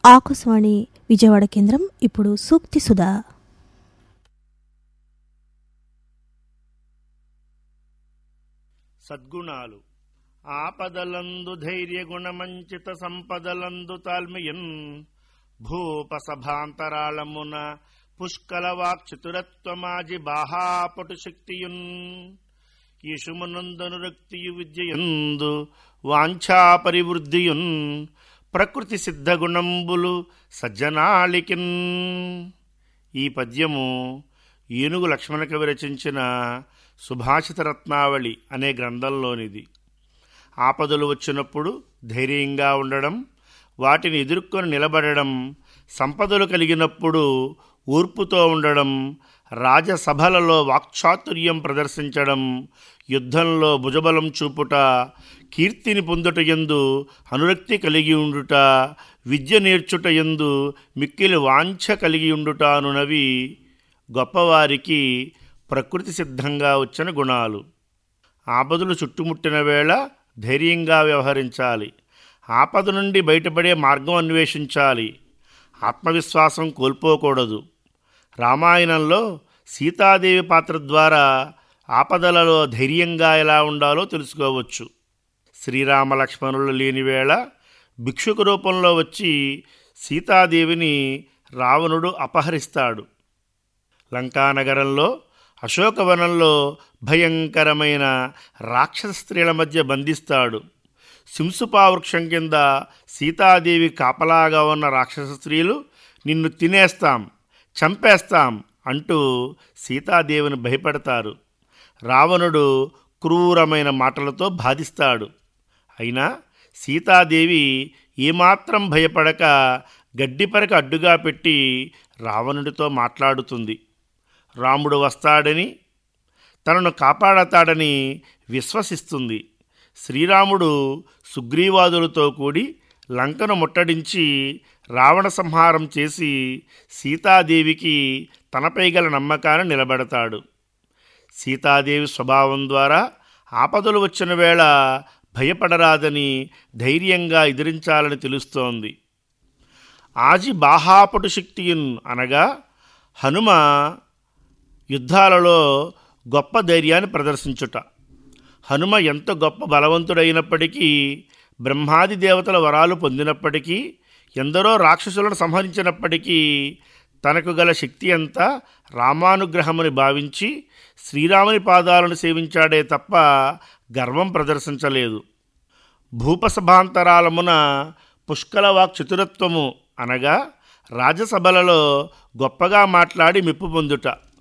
ఆకాశవాణి విజయవాడ కేంద్రం ఇప్పుడు సూక్తి సుధా సద్గుణాలు ఆపదలందు ధైర్య గుణమంచిత సంపదలందు తాల్మియన్ భూప సభాంతరాళమున పుష్కల వాక్చతురత్వమాజి బాహాపటు శక్తియున్ ఈషుమునందనురక్తియు విద్యయందు వాంఛా పరివృద్ధియున్ ప్రకృతి సిద్ధ గుణంబులు సజ్జనాళికిన్ ఈ పద్యము ఏనుగు లక్ష్మణ కవి రచించిన సుభాషిత రత్నావళి అనే గ్రంథంలోనిది ఆపదలు వచ్చినప్పుడు ధైర్యంగా ఉండడం వాటిని ఎదుర్కొని నిలబడడం సంపదలు కలిగినప్పుడు ఊర్పుతో ఉండడం రాజసభలలో వాక్చాతుర్యం ప్రదర్శించడం యుద్ధంలో భుజబలం చూపుట కీర్తిని పొందుట ఎందు అనురక్తి కలిగి ఉండుట విద్య నేర్చుట ఎందు మిక్కిలి వాంఛ కలిగి ఉండుట అనునవి గొప్పవారికి ప్రకృతి సిద్ధంగా వచ్చిన గుణాలు ఆపదలు చుట్టుముట్టిన వేళ ధైర్యంగా వ్యవహరించాలి ఆపద నుండి బయటపడే మార్గం అన్వేషించాలి ఆత్మవిశ్వాసం కోల్పోకూడదు రామాయణంలో సీతాదేవి పాత్ర ద్వారా ఆపదలలో ధైర్యంగా ఎలా ఉండాలో తెలుసుకోవచ్చు శ్రీరామ లక్ష్మణులు లేని వేళ భిక్షుక రూపంలో వచ్చి సీతాదేవిని రావణుడు అపహరిస్తాడు లంకానగరంలో అశోకవనంలో భయంకరమైన రాక్షస స్త్రీల మధ్య బంధిస్తాడు సింసుపా వృక్షం కింద సీతాదేవి కాపలాగా ఉన్న రాక్షస స్త్రీలు నిన్ను తినేస్తాం చంపేస్తాం అంటూ సీతాదేవిని భయపెడతారు రావణుడు క్రూరమైన మాటలతో బాధిస్తాడు అయినా సీతాదేవి ఏమాత్రం భయపడక గడ్డిపరక అడ్డుగా పెట్టి రావణుడితో మాట్లాడుతుంది రాముడు వస్తాడని తనను కాపాడతాడని విశ్వసిస్తుంది శ్రీరాముడు సుగ్రీవాదులతో కూడి లంకను ముట్టడించి రావణ సంహారం చేసి సీతాదేవికి తనపై గల నమ్మకాన్ని నిలబెడతాడు సీతాదేవి స్వభావం ద్వారా ఆపదలు వచ్చిన వేళ భయపడరాదని ధైర్యంగా ఎదిరించాలని తెలుస్తోంది ఆజి బాహాపటు శక్తియున్ అనగా హనుమ యుద్ధాలలో గొప్ప ధైర్యాన్ని ప్రదర్శించుట హనుమ ఎంత గొప్ప బలవంతుడైనప్పటికీ బ్రహ్మాది దేవతల వరాలు పొందినప్పటికీ ఎందరో రాక్షసులను సంహరించినప్పటికీ తనకు గల శక్తి అంతా రామానుగ్రహమని భావించి శ్రీరాముని పాదాలను సేవించాడే తప్ప గర్వం ప్రదర్శించలేదు భూపసభాంతరాలమున పుష్కలవాక్ చతురత్వము అనగా రాజసభలలో గొప్పగా మాట్లాడి మెప్పు పొందుట